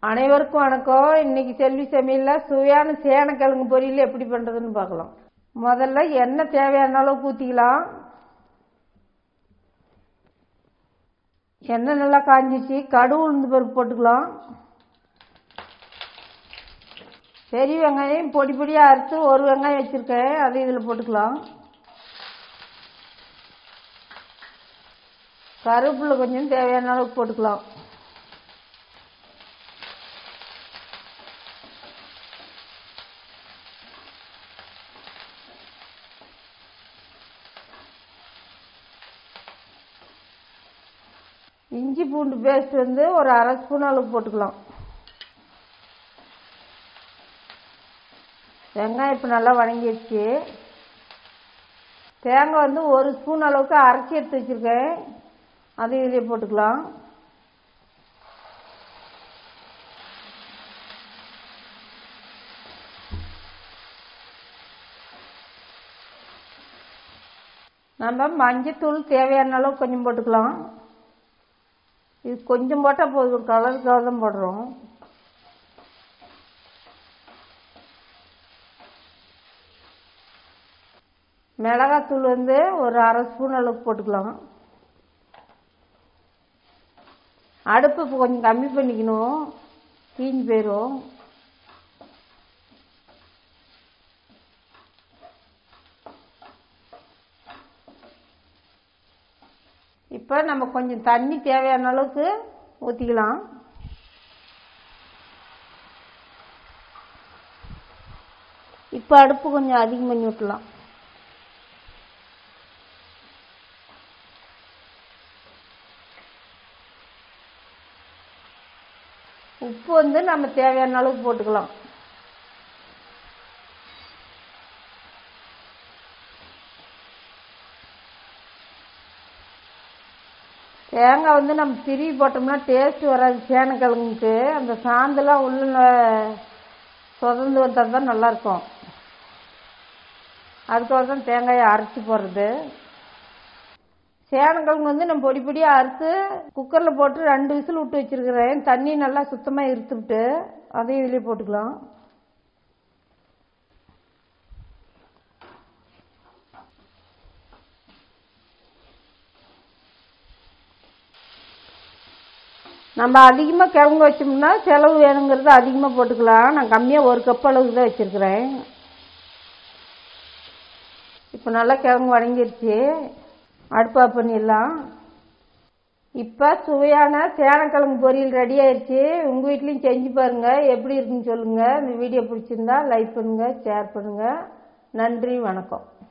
அனைவருக்கும் வணக்கம் இன்னைக்கு செல்வி சமையலில் சுவையான சேனக்கிழங்கு பொரியல் எப்படி பண்ணுறதுன்னு பார்க்கலாம் முதல்ல எண்ணெய் தேவையான அளவுக்கு ஊற்றிக்கலாம் எண்ணெய் நல்லா காஞ்சிச்சு கடுகு உளுந்து பருப்பு போட்டுக்கலாம் பெரிய வெங்காயம் பொடி பொடியாக அறுத்து ஒரு வெங்காயம் வச்சுருக்கேன் அதை இதில் போட்டுக்கலாம் கருவேப்பிலை கொஞ்சம் தேவையான அளவுக்கு போட்டுக்கலாம் இஞ்சி பூண்டு பேஸ்ட் வந்து ஒரு அரை ஸ்பூன் அளவுக்கு போட்டுக்கலாம் வெங்காயம் இப்போ நல்லா வணங்கிடுச்சு தேங்காய் வந்து ஒரு ஸ்பூன் அளவுக்கு அரைச்சி எடுத்து வச்சுருக்கேன் அதையும் இதிலே போட்டுக்கலாம் நம்ம மஞ்சத்தூள் தேவையான அளவு கொஞ்சம் போட்டுக்கலாம் இது கொஞ்சம் போட்டால் போதும் கலருக்காக தான் போடுறோம் மிளகாத்தூள் வந்து ஒரு அரை ஸ்பூன் அளவுக்கு போட்டுக்கலாம் அடுப்பு இப்போ கொஞ்சம் கம்மி பண்ணிக்கணும் தீஞ்சு போயிடும் இப்போ நம்ம கொஞ்சம் தண்ணி தேவையான அளவுக்கு ஊற்றிக்கலாம் இப்போ அடுப்பு கொஞ்சம் அதிகம் பண்ணி விட்டுலாம் உப்பு வந்து நம்ம தேவையான அளவுக்கு போட்டுக்கலாம் தேங்காய் வந்து நம்ம திருவி போட்டோம்னா டேஸ்ட் வராது சேனக்கிழங்குக்கு அந்த சாந்தெல்லாம் உள்ள சொதந்து வந்தால் தான் நல்லாயிருக்கும் அதுக்காக தான் தேங்காயை அரைச்சி போடுறது சேனக்கிழங்கு வந்து நம்ம பொடி பொடியாக அறுத்து குக்கரில் போட்டு ரெண்டு விசில் விட்டு வச்சுருக்கிறேன் தண்ணி நல்லா சுத்தமாக இருத்துவிட்டு அதையும் இதிலே போட்டுக்கலாம் நம்ம அதிகமாக கிழங்கு வச்சோம்னா செலவு வேணுங்கிறது அதிகமாக போட்டுக்கலாம் நான் கம்மியாக ஒரு கப் அளவுக்கு தான் வச்சுருக்கிறேன் இப்போ நல்லா கிழங்கு வணங்கிருச்சு அடுப்பா பண்ணிடலாம் இப்போ சுவையான சேனக்கிழங்கு பொரியல் ரெடி ஆயிடுச்சு உங்கள் வீட்லேயும் செஞ்சு பாருங்கள் எப்படி இருக்குன்னு சொல்லுங்கள் இந்த வீடியோ பிடிச்சிருந்தா லைக் பண்ணுங்கள் ஷேர் பண்ணுங்கள் நன்றி வணக்கம்